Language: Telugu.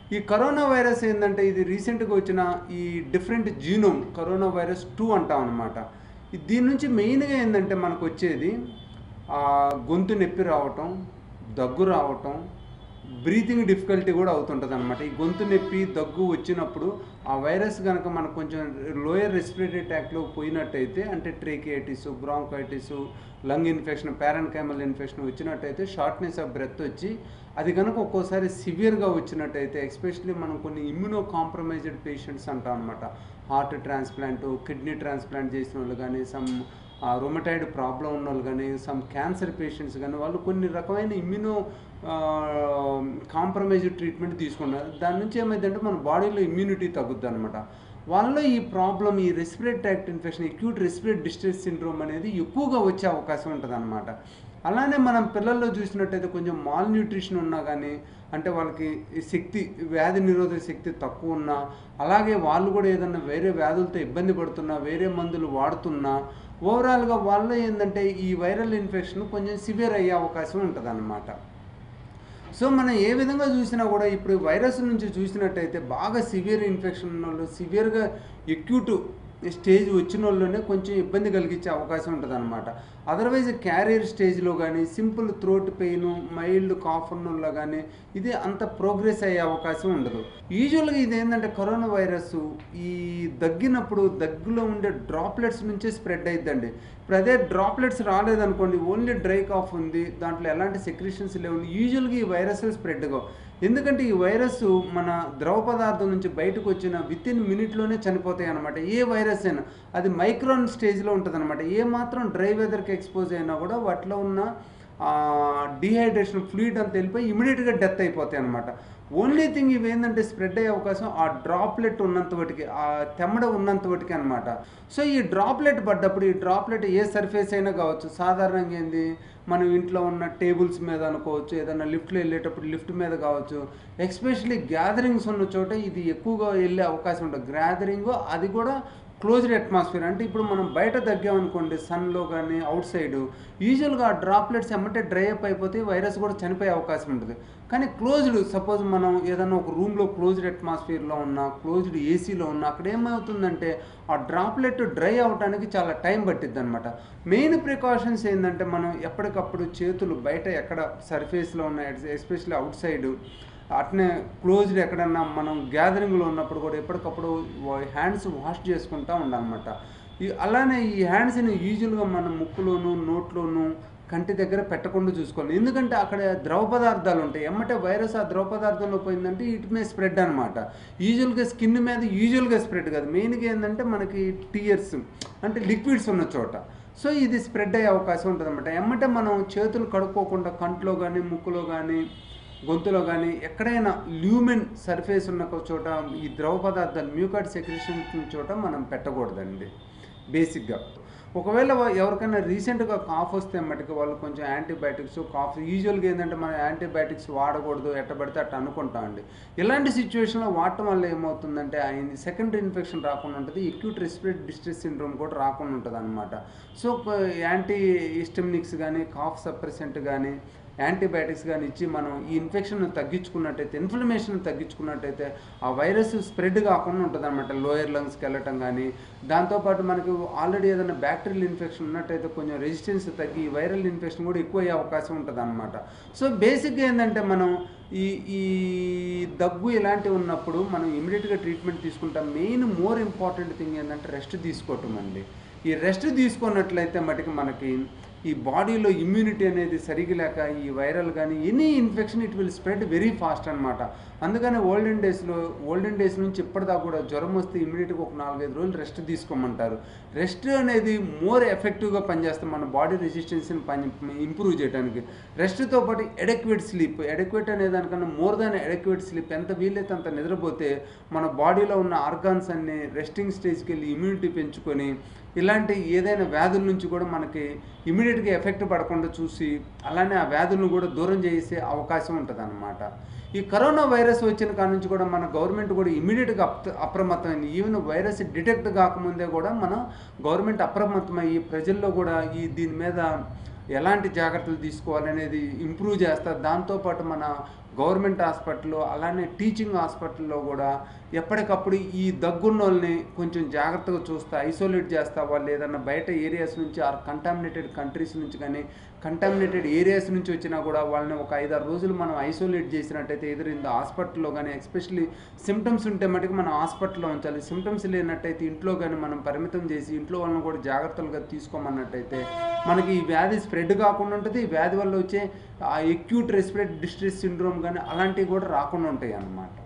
ఈ కరోనా వైరస్ ఏంటంటే ఇది రీసెంట్గా వచ్చిన ఈ different genome corona virus two అంటాం అనమాట దీని నుంచి మెయిన్గా ఏంటంటే మనకు వచ్చేది ఆ, గొంతు నొప్పి రావటం దగ్గు రావటం బ్రీతింగ్ డిఫికల్టీ కూడా అవుతుంటుంది అనమాట ఈ గొంతు నొప్పి దగ్గు వచ్చినప్పుడు ఆ వైరస్ కనుక మనకు కొంచెం లోయర్ రెస్పిరేటరీ ట్యాక్లో పోయినట్టయితే అంటే tracheitis bronchitis lung infection parenchymal infection వచ్చినట్టయితే షార్ట్నెస్ ఆఫ్ బ్రెత్ వచ్చి అది కనుక ఒక్కోసారి సివియర్గా వచ్చినట్టయితే ఎస్పెషలీ మనం కొన్ని ఇమ్యూనో కాంప్రమైజ్డ్ పేషెంట్స్ అంటాం అనమాట హార్ట్ ట్రాన్స్ప్లాంట్ కిడ్నీ ట్రాన్స్ప్లాంట్ చేసిన వాళ్ళు కానీ సమ్ రొమటైడ్ ప్రాబ్లం ఉన్న వాళ్ళు కానీ సమ్ క్యాన్సర్ పేషెంట్స్ కానీ వాళ్ళు కొన్ని రకమైన ఇమ్యూనో కాంప్రమైజ్డ్ ట్రీట్మెంట్ తీసుకున్నారు దాని నుంచి ఏమైందంటే మన బాడీలో ఇమ్యూనిటీ తగ్గుద్ది అనమాట వాళ్ళలో ఈ ప్రాబ్లం ఈ respiratory tract infection acute respiratory distress syndrome అనేది ఎక్కువగా వచ్చే అవకాశం ఉంటుంది అనమాట అలానే మనం పిల్లల్లో చూసినట్టయితే కొంచెం మాల్ న్యూట్రిషన్ ఉన్నా కానీ అంటే వాళ్ళకి ఈ శక్తి వ్యాధి నిరోధక శక్తి తక్కువ ఉన్నా అలాగే వాళ్ళు కూడా ఏదన్నా వేరే వ్యాధులతో ఇబ్బంది పడుతున్నా వేరే మందులు వాడుతున్నా ఓవరాల్గా వాళ్ళలో ఏంటంటే ఈ వైరల్ ఇన్ఫెక్షన్ కొంచెం సివియర్ అయ్యే అవకాశం ఉంటుంది సో మనం ఏ విధంగా చూసినా కూడా ఇప్పుడు వైరస్ నుంచి చూసినట్టయితే బాగా సివియర్ ఇన్ఫెక్షన్ ఉన్న వాళ్ళు సివియర్గా ఎక్యూట్ స్టేజ్ వచ్చిన వాళ్ళనే కొంచెం ఇబ్బంది కలిగించే అవకాశం ఉంటుంది అనమాట అదర్వైజ్ క్యారియర్ స్టేజ్లో కానీ simple throat pain mild cough ఉన్న వాళ్ళు కానీ ఇది అంత ప్రోగ్రెస్ అయ్యే అవకాశం ఉండదు యూజువల్గా ఇది ఏంటంటే కరోనా వైరస్ ఈ దగ్గినప్పుడు దగ్గులో ఉండే డ్రాప్లెట్స్ నుంచే స్ప్రెడ్ అయిద్దండి ఇప్పుడు అదే డ్రాప్లెట్స్ రాలేదనుకోండి ఓన్లీ డ్రై కాఫ్ ఉంది దాంట్లో ఎలాంటి సెక్రిషన్స్ లేవు యూజువల్గా ఈ వైరస్ స్ప్రెడ్గా ఎందుకంటే ఈ వైరస్ మన ద్రవ పదార్థం నుంచి బయటకు వచ్చిన విత్ ఇన్ మినిట్లోనే చనిపోతాయి అనమాట ఏ వైరస్ అయినా అది మైక్రాన్ స్టేజ్లో ఉంటుంది అనమాట ఏ మాత్రం డ్రై వెదర్కి ఎక్స్పోజ్ అయినా కూడా వాటిలో ఉన్న డిహైడ్రేషన్ ఫ్లూయిడ్ అంతా వెళ్ళిపోయి ఇమీడియట్గా డెత్ అయిపోతాయి అనమాట ఓన్లీ థింగ్ ఇవి ఏంటంటే స్ప్రెడ్ అయ్యే అవకాశం ఆ డ్రాప్లెట్ ఉన్నంత వాటికి ఆ తెమ్మడ ఉన్నంత వాటికి అనమాట సో ఈ డ్రాప్లెట్ పడ్డప్పుడు ఈ డ్రాప్లెట్ ఏ సర్ఫేస్ అయినా కావచ్చు సాధారణంగా ఏంది మనం ఇంట్లో ఉన్న టేబుల్స్ మీద అనుకోవచ్చు ఏదైనా లిఫ్ట్లో వెళ్ళేటప్పుడు లిఫ్ట్ మీద కావచ్చు ఎస్పెషలీ గ్యాదరింగ్స్ ఉన్న చోట ఇది ఎక్కువగా వెళ్ళే అవకాశం ఉంటుంది గ్యాదరింగ్ అది కూడా క్లోజ్డ్ అట్మాస్ఫియర్ అంటే ఇప్పుడు మనం బయట తగ్గామనుకోండి సన్లో కానీ అవుట్ సైడ్ యూజువల్గా ఆ డ్రాప్లెట్స్ ఎమ్మటే డ్రై అప్ అయిపోతే వైరస్ కూడా చనిపోయే అవకాశం ఉంటుంది కానీ క్లోజ్డ్ సపోజ్ మనం ఏదైనా ఒక రూమ్లో క్లోజ్డ్ అట్మాస్ఫియర్లో ఉన్నా క్లోజ్డ్ ఏసీలో ఉన్నా అక్కడ ఏమవుతుందంటే ఆ డ్రాప్లెట్ డ్రై అవడానికి చాలా టైం పట్టిద్ది అనమాట మెయిన్ ప్రికాషన్స్ ఏంటంటే మనం ఎప్పటికప్పుడు చేతులు బయట ఎక్కడ సర్ఫేస్లో ఉన్న ఎస్పెషల్లీ అవుట్ సైడ్ అట్నే క్లోజ్డ్ ఎక్కడన్నా మనం గ్యాదరింగ్లో ఉన్నప్పుడు కూడా ఎప్పటికప్పుడు హ్యాండ్స్ వాష్ చేసుకుంటూ ఉండాలన్నమాట ఈ అలానే ఈ హ్యాండ్స్ని యూజువల్గా మన ముక్కులోను నోట్లోను కంటి దగ్గర పెట్టకుండా చూసుకోవాలి ఎందుకంటే అక్కడ ద్రవ పదార్థాలు ఉంటాయి ఎమ్మటే వైరస్ ఆ ద్రవ పదార్థంలో పోయిందంటే ఇట్ మే స్ప్రెడ్ అనమాట యూజువల్గా స్కిన్ మీద యూజువల్గా స్ప్రెడ్ కాదు మెయిన్గా ఏంటంటే మనకి టీయర్స్ అంటే లిక్విడ్స్ ఉన్న చోట సో ఇది స్ప్రెడ్ అయ్యే అవకాశం ఉంటుంది అనమాట ఎమ్మటే మనం చేతులు కడుక్కోకుండా కంట్లో కానీ ముక్కులో కానీ గొంతులో కానీ ఎక్కడైనా ల్యూమెన్ సర్ఫేస్ ఉన్న ఒక చోట ఈ ద్రవ పదార్థాలు మ్యూకాట్ సెక్రేషన్ చోట మనం పెట్టకూడదండి బేసిక్గా ఒకవేళ వా- ఎవరికైనా రీసెంట్గా కాఫ్ వస్తే మటుకు వాళ్ళు కొంచెం యాంటీబయాటిక్స్ కాఫ్ యూజువల్గా ఏంటంటే మనం యాంటీబయాటిక్స్ వాడకూడదు ఎట్ట పడితే అట్ట అనుకుంటామండి ఇలాంటి సిచ్యువేషన్లో వాడటం వల్ల ఏమవుతుందంటే ఆయన సెకండరీ ఇన్ఫెక్షన్ రాకుండా ఉంటుంది ఎక్యూట్ రెస్పిరేట్ డిస్ట్రెస్ సిండ్రోమ్ కూడా రాకుండా ఉంటుంది అనమాట సో యాంటీ హిస్టమినిక్స్ కానీ కాఫ్ సప్రెసెంట్ కానీ యాంటీబయాటిక్స్ కానీ ఇచ్చి మనం ఈ ఇన్ఫెక్షన్ తగ్గించుకున్నట్టయితే ఇన్ఫ్లమేషన్ తగ్గించుకున్నట్టయితే ఆ వైరస్ స్ప్రెడ్ కాకుండా ఉంటుంది అనమాట లోయర్ లంగ్స్కి వెళ్ళటం కానీ దాంతోపాటు మనకి ఆల్రెడీ ఏదైనా బ్యాక్టీరియల్ ఇన్ఫెక్షన్ ఉన్నట్టయితే కొంచెం రెసిస్టెన్స్ తగ్గి వైరల్ ఇన్ఫెక్షన్ కూడా ఎక్కువ అయ్యే అవకాశం ఉంటుంది అనమాట సో బేసిక్గా ఏంటంటే మనం ఈ ఈ దగ్గు ఇలాంటివి ఉన్నప్పుడు మనం ఇమీడియట్గా ట్రీట్మెంట్ తీసుకుంటాం మెయిన్ మోర్ ఇంపార్టెంట్ థింగ్ ఏంటంటే రెస్ట్ తీసుకోవటం అండి ఈ రెస్ట్ తీసుకున్నట్లయితే మటుకు మనకి ఈ బాడీలో ఇమ్యూనిటీ అనేది సరిగి లేక ఈ వైరల్ కానీ any infection it will spread very fast అనమాట అందుకని ఓల్డెన్ డేస్లో ఓల్డెన్ డేస్ నుంచి ఇప్పటిదాకా కూడా జ్వరం వస్తే ఇమీడియట్గా ఒక నాలుగైదు రోజులు రెస్ట్ తీసుకోమంటారు రెస్ట్ అనేది మోర్ ఎఫెక్టివ్గా పనిచేస్తుంది మన బాడీ రెసిస్టెన్స్ని పని ఇంప్రూవ్ చేయడానికి రెస్ట్తో పాటు ఎడక్వేట్ స్లీప్ ఎడక్వేట్ అనే దానికన్నా మోర్ దాన్ ఎడక్వేట్ స్లీప్ ఎంత వీలైతే అంత నిద్రపోతే మన బాడీలో ఉన్న ఆర్గాన్స్ అన్ని రెస్టింగ్ స్టేజ్కి వెళ్ళి ఇమ్యూనిటీ పెంచుకొని ఇలాంటి ఏదైనా వ్యాధుల నుంచి కూడా మనకి ఇమీడియట్గా ఎఫెక్ట్ పడకుండా చూసి అలానే ఆ వ్యాధులను కూడా దూరం చేసే అవకాశం ఉంటుంది అనమాట ఈ కరోనా వైరస్ వచ్చిన కాడ నుంచి కూడా మన గవర్నమెంట్ కూడా ఇమీడియట్గా అప్ అప్రమత్తమైంది ఈవెన్ వైరస్ డిటెక్ట్ కాకముందే కూడా మన గవర్నమెంట్ అప్రమత్తమయ్యి ప్రజల్లో కూడా ఈ దీని మీద ఎలాంటి జాగ్రత్తలు తీసుకోవాలనేది ఇంప్రూవ్ చేస్తారు దాంతోపాటు మన గవర్నమెంట్ హాస్పిటల్ అలానే టీచింగ్ హాస్పిటల్లో కూడా ఎప్పటికప్పుడు ఈ దగ్గున్న వాళ్ళని కొంచెం జాగ్రత్తగా చూస్తా ఐసోలేట్ చేస్తా వాళ్ళు ఏదన్నా బయట ఏరియాస్ నుంచి ఆర్ కంటామినేటెడ్ కంట్రీస్ నుంచి కానీ కంటామినేటెడ్ ఏరియాస్ నుంచి వచ్చినా కూడా వాళ్ళని ఒక ఐదారు రోజులు మనం ఐసోలేట్ చేసినట్టయితే ఎదురు హాస్పిటల్లో కానీ ఎస్పెషల్లీ సిమ్టమ్స్ ఉంటే మటుకు మనం హాస్పిటల్లో ఉంచాలి సిమ్టమ్స్ లేనట్టయితే ఇంట్లో కానీ మనం పరిమితం చేసి ఇంట్లో వాళ్ళని కూడా జాగ్రత్తలుగా తీసుకోమన్నట్టయితే మనకి ఈ వ్యాధి స్ప్రెడ్ కాకుండా ఉంటుంది ఈ వ్యాధి వల్ల వచ్చే ఆ ఎక్యూట్ రెస్పిరేట్ డిస్ట్రెస్ సిండ్రోమ్ కానీ అలాంటివి కూడా రాకుండా ఉంటాయి అన్నమాట